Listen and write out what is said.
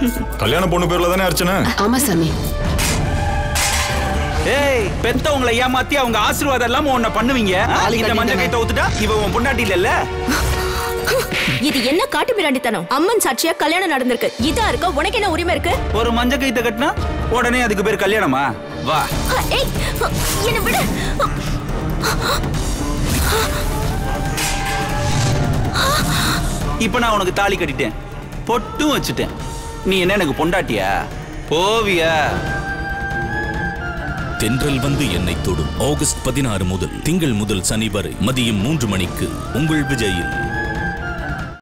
கல்யாண பொண்ணு பேர்ல தானே அர்ச்சனை ஆமா சாமி ஏய் பெத்தவங்களை ஏமாத்தி அவங்க ஆசீர்வாதம் இல்லாம உன்னை பண்ணுவீங்க ஆ? தாலி இந்த மஞ்சள் கட்டிட்டேனே. கைத்த ஊத்துட்டா இவ உன் பொண்டாட்டி இல்லல்ல இது என்ன காட்டு மிராண்டித்தனம் அம்மன் சாட்சியா கல்யாணம் நடந்திருக்கு இதா இருக்க உனக்கு என்ன உரிமை இருக்கு ஒரு மஞ்சள் கைத்த கட்டினா உடனே அதுக்கு பேர் கல்யாணமா வா அ, ஏய் அ, என்ன விடு இப்ப நான் உனக்கு தாலி கட்டிட்டேன் பொட்டும் வச்சுட்டேன் நீ என்ன எனக்கு பொண்டாட்டியா போவியா தென்றல் வந்து என்னை தொடும் ஆகஸ்ட் பதினாறு முதல் திங்கள் முதல் சனி வரை மதியம் மூன்று மணிக்கு உங்கள் விஜயில்